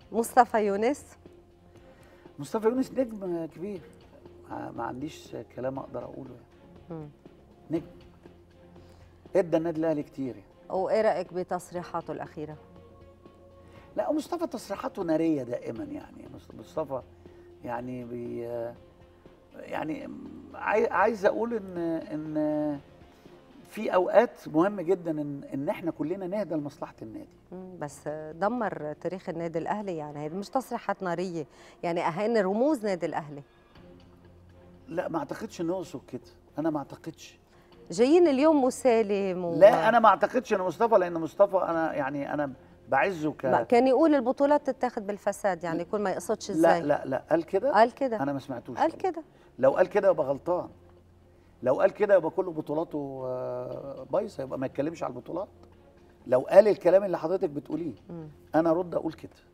مصطفى يونس مصطفى يونس نجم كبير ما ما عنديش كلام اقدر اقوله يعني مم. نجم ادى النادي الاهلي كتير يعني وايه رايك بتصريحاته الاخيره لا مصطفى تصريحاته ناريه دائما يعني مصطفى يعني بي يعني عاي- عايز اقول ان ان في اوقات مهم جدا ان ان احنا كلنا نهدى لمصلحه النادي مم، بس دمر تاريخ النادي الاهلي يعني هي مش تصريحات ناريه يعني اهان رموز نادي الاهلي لا ما اعتقدش انه يقصد كده انا ما اعتقدش جايين اليوم مسالم و... لا انا ما اعتقدش ان مصطفى لان مصطفى انا يعني انا بعزه ك ما كان يقول البطولات تتاخذ بالفساد يعني يكون ما يقصدش لا ازاي لا لا قال كده قال كده انا ما سمعتوش قال طبعاً. كده لو قال كده يبقى غلطان لو قال كده يبقى كل بطولاته آه، بايظه يبقى ما يتكلمش على البطولات لو قال الكلام اللي حضرتك بتقوليه مم. انا ارد اقول كده